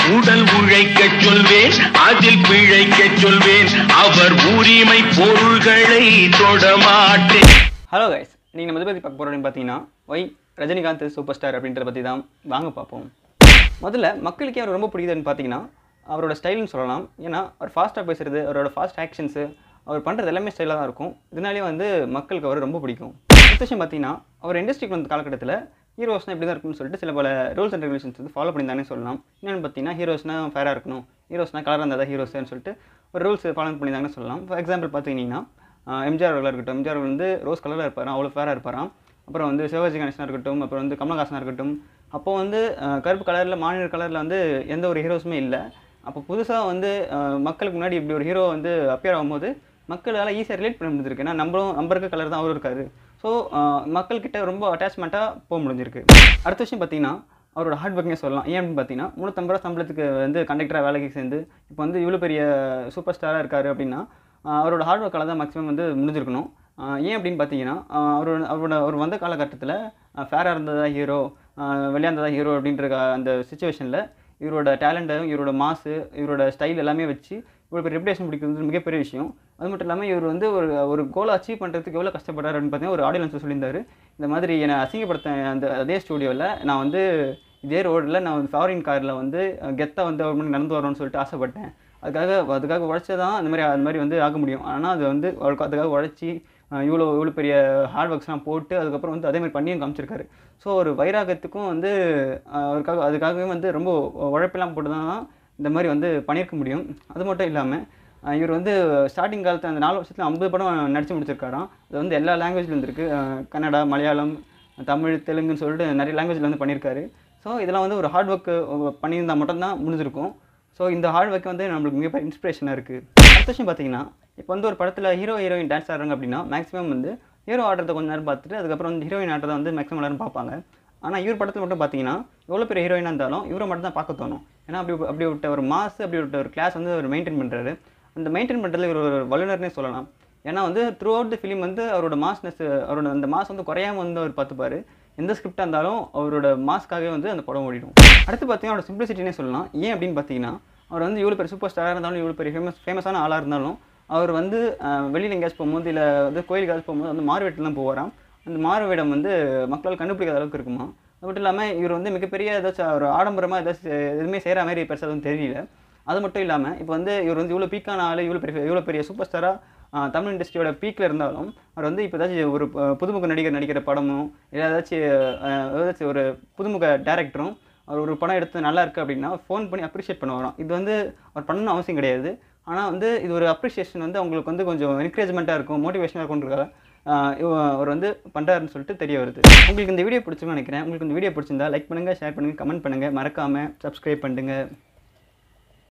உடல் உழைக்கச் சொல்வேன் அதில் பிழைக்கச் சொல்வேன் அவர் உரிமை பொருள்களை தொடமாட்டேன் ஹலோ கைஸ் நீங்கள் நம்ம எதை பற்றி பார்க்க போகிறோம்னு பார்த்தீங்கன்னா ஒய் ரஜினிகாந்த் சூப்பர் ஸ்டார் அப்படின்றத பற்றி தான் வாங்க பார்ப்போம் முதல்ல மக்களுக்கே அவர் ரொம்ப பிடிக்குதுன்னு பார்த்தீங்கன்னா அவரோட ஸ்டைல்னு சொல்லலாம் ஏன்னா அவர் ஃபாஸ்ட்டாக பேசுறது அவரோட ஃபாஸ்ட் ஆக்ஷன்ஸு அவர் பண்ணுறது எல்லாமே ஸ்டைலாக தான் இருக்கும் இதனாலே வந்து மக்களுக்கு அவர் ரொம்ப பிடிக்கும் அடுத்த விஷயம் பார்த்தீங்கன்னா அவர் இண்டஸ்ட்ரிக்கு வந்த காலகட்டத்தில் ஹீரோஸ்னால் இப்படி தான் இருக்கும்னு சொல்லிட்டு சில பல ரூல்ஸ் அண்ட் ரெகுலேஷன்ஸ் வந்து ஃபாலோ பண்ணியிருந்தானே சொல்லலாம் என்னென்னு பார்த்தீங்கன்னா ஹீரோஸ்னால் ஃபேராக இருக்கணும் ஹீரோஸ்னால் கலராக இருந்தால் தான் ஹீரோஸ்னு சொல்லிட்டு ஒரு ரூல்ஸ் ஃபாலோ பண்ணியிருந்தாங்கன்னு சொல்லலாம் ஃபார் எக்ஸாம்பிள் பார்த்தீங்கன்னா ஆஹ் எம்ஜிஆர் அவர்களாக இருக்கட்டும் எம்ஜிஆர் அவர்கள் வந்து ரோஸ் கலராக இருப்பாராம் அவ்வளோ ஃபேராக இருப்பாராம் அப்புறம் வந்து சிவாஜி கணேசனாக இருக்கட்டும் அப்புறம் வந்து கமலஹாசனாக இருக்கட்டும் அப்போ வந்து ஆஹ் கருப்பு கலரில் மாநில கலரில் வந்து எந்த ஒரு ஹீரோஸுமே இல்லை அப்போ புதுசாக வந்து ஆஹ் மக்களுக்கு முன்னாடி இப்படி ஒரு ஹீரோ வந்து அப்பியர் ஆகும்போது மக்களால் ஈஸியாக ரிலேட் பண்ண முடிஞ்சிருக்கு ஏன்னா நம்மளும் நம்ம இருக்க கலர் தான் அவரும் இருக்காரு ஸோ மக்கள்கிட்ட ரொம்ப அட்டாச்மெண்ட்டாக போக முடிஞ்சிருக்கு அடுத்த விஷயம் பார்த்தீங்கன்னா அவரோட ஹார்ட் ஒர்க்கிங்கே சொல்லலாம் ஏன் அப்படின்னு பார்த்தீங்கன்னா முந்நூற்றம்பது ரூபா சம்பளத்துக்கு வந்து கண்டக்டராக வேலைக்கு சேர்ந்து இப்போ வந்து இவ்வளோ பெரிய சூப்பர் ஸ்டாராக இருக்காரு அப்படின்னா ஆஹ் அவரோட ஹார்ட் ஒர்க்கால் தான் மேக்ஸிமம் வந்து முடிஞ்சிருக்கணும் ஆஹ் ஏன் அப்படின்னு பார்த்தீங்கன்னா ஆஹ் அவரோட அவரோட அவர் வந்த காலகட்டத்தில் ஃபேராக இருந்ததா ஹீரோ விளையாண்டதா ஹீரோ அப்படின்ற க- அந்த சுச்சுவேஷனில் இவரோட டேலண்ட்டும் இவரோட மாசு இவரோட ஸ்டைல் எல்லாமே வச்சு இவ்வளோ பெரிய ரெப்புடேஷன் பிடிக்கிறது மிகப்பெரிய விஷயம் அது மட்டும் இல்லாமல் இவர் வந்து ஒரு ஒரு கோலை அச்சீவ் பண்ணுறதுக்கு எவ்வளோ கஷ்டப்படுறாரு அப்படின்னு பார்த்தீங்கன்னா ஒரு ஆடியன்ஸ் சொல்லியிருந்தாரு இந்த மாதிரி என்னை அசிங்கப்படுத்த அந்த அதே ஸ்டூடியோவில் நான் வந்து இதே ரோடில் நான் வந்து ஃபாரின் காரில் வந்து கெத்தாக வந்து அவர் முன்னாடி நடந்து வரணும்னு சொல்லிட்டு ஆசைப்பட்டேன் அதுக்காக அதுக்காக உழைச்சா தான் அந்த மாதிரி அந்த மாதிரி வந்து ஆக முடியும் ஆனால் அது வந்து அவருக்கு அதுக்காக உழைச்சி அஹ் இவ்வளோ இவ்வளோ பெரிய ஹார்ட் ஒர்க்ஸ்லாம் போட்டு அதுக்கப்புறம் வந்து அதே மாதிரி பண்ணியும் காமிச்சிருக்காரு ஸோ ஒரு வைராகத்துக்கும் வந்து அஹ் அவருக்காக அதுக்காகவே வந்து ரொம்ப உழைப்பெல்லாம் போட்டு தான் இந்த மாதிரி வந்து பண்ணியிருக்க முடியும் அது மட்டும் இல்லாமல் இவர் வந்து ஸ்டார்டிங் காலத்தில் அந்த நாலு வருஷத்தில் ஐம்பது படம் நடித்து முடிச்சிருக்காராம் அது வந்து எல்லா லாங்குவேஜில் இருந்திருக்கு அஹ் கன்னடா மலையாளம் தமிழ் தெலுங்குன்னு சொல்லிட்டு நிறைய லாங்குவேஜில் வந்து பண்ணியிருக்காரு ஸோ இதெல்லாம் வந்து ஒரு ஹார்ட் ஒர்க் பண்ணியிருந்தால் மட்டும்தான் முடிஞ்சிருக்கும் ஸோ இந்த ஹார்ட் ஒர்க் வந்து நம்மளுக்கு மிகப்பெரிய இன்ஸ்பிரேஷனாக இருக்குது அடுத்த விஷயம் பார்த்தீங்கன்னா இப்போ வந்து ஒரு படத்தில் ஹீரோ ஹீரோயின் டான்ஸ் ஆடுறாங்க அப்படின்னா மேக்ஸிமம் வந்து ஹீரோ ஆடுறத கொஞ்ச நேரம் பார்த்துட்டு அதுக்கப்புறம் வந்து ஹீரோயின் ஆடுறத வந்து மேக்ஸிமம் எல்லாரும் பார்ப்பாங்க ஆனால் இவர் படத்தில் மட்டும் பார்த்தீங்கன்னா எவ்வளோ பெரிய ஹீரோயினாக இருந்தாலும் இவரை மட்டும் தான் பார்க்க தோணும் ஏன்னா அப்படி அப்படி விட்ட ஒரு மாஸ் அப்படி விட்ட ஒரு கிளாஸ் வந்து அவர் மெயின்டைன் பண்ணுறாரு அந்த மெயின்டைன் பண்ணுறதுல இவர் ஒரு வல்லுநர்னே சொல்லலாம் ஏன்னா வந்து த்ரூ அவுட் தி ஃபிலிம் வந்து அவரோட மாஸ்னஸ் அவரோட அந்த மாஸ் வந்து குறையாம வந்து அவர் பார்த்துப்பாரு எந்த ஸ்கிரிப்டாக இருந்தாலும் அவரோட மாஸ்க்காகவே வந்து அந்த படம் ஓடிடும் அடுத்து பார்த்தீங்கன்னா அவரோட சிம்பிளிசிட்டினே சொல்லலாம் ஏன் அப்படின்னு பார்த்தீங்கன்னா அவர் வந்து இவ்வளோ பெரிய சூப்பர் ஸ்டாராக இருந்தாலும் இவ்வளோ பெரிய ஃபேமஸ் ஃபேமஸான ஆளாக இருந்தாலும் அவர் வந்து அஹ், வெளியில எங்கேயாச்சும் போகும்போது இல்லை வந்து கோயிலுக்காச்சும் போகும்போது வந்து மாறுவேட்டில் தான் போவாராம் அந்த மாறுவேடம் வந்து மக்களால் கண்டுபிடிக்காத அளவுக்கு இருக்குமா அது மட்டும் இல்லாமல் இவர் வந்து மிகப்பெரிய ஏதாச்சும் ஒரு ஆடம்பரமாக ஏதாச்சும் எதுவுமே செய்கிற மாதிரி பெருசாக எதுவும் தெரியல அது மட்டும் இல்லாமல் இப்போ வந்து இவர் வந்து இவ்வளோ பீக்கான ஆள் இவ்வளோ பெரிய இவ்வளோ பெரிய சூப்பர் ஸ்டாராக தமிழ் இண்டஸ்ட்ரியோட பீக்கில் இருந்தாலும் அவர் வந்து இப்போ ஏதாச்சும் ஒரு அஹ், புதுமுக நடிகர் நடிக்கிற படமும் இல்லை ஏதாச்சும் அஹ், ஏதாச்சும் ஒரு புதுமுக டேரக்டரும் அவர் ஒரு படம் எடுத்து நல்லா இருக்கு அப்படின்னா ஃபோன் பண்ணி அப்ரிஷியேட் பண்ணுவாராம் இது வந்து அவர் பண்ணணும் அவசியம் கிடையாது ஆனால் வந்து இது ஒரு அப்ரிஷியேஷன் வந்து அவங்களுக்கு வந்து கொஞ்சம் என்கரேஜ்மெண்ட்டாக இருக்கும் மோட்டிவேஷனாக இருக்கும்ன்றதுக்காக ஆஹ் இவ- அவர் வந்து பண்ணுறாருன்னு சொல்லிட்டு தெரிய வருது உங்களுக்கு இந்த வீடியோ பிடிச்சுன்னு நினைக்கிறேன் உங்களுக்கு இந்த வீடியோ பிடிச்சிருந்தா லைக் பண்ணுங்கள் ஷேர் பண்ணுங்கள் கமெண்ட் பண்ணுங்கள் மறக்காமல் சப்ஸ்கிரைப் பண்ணுங்கள்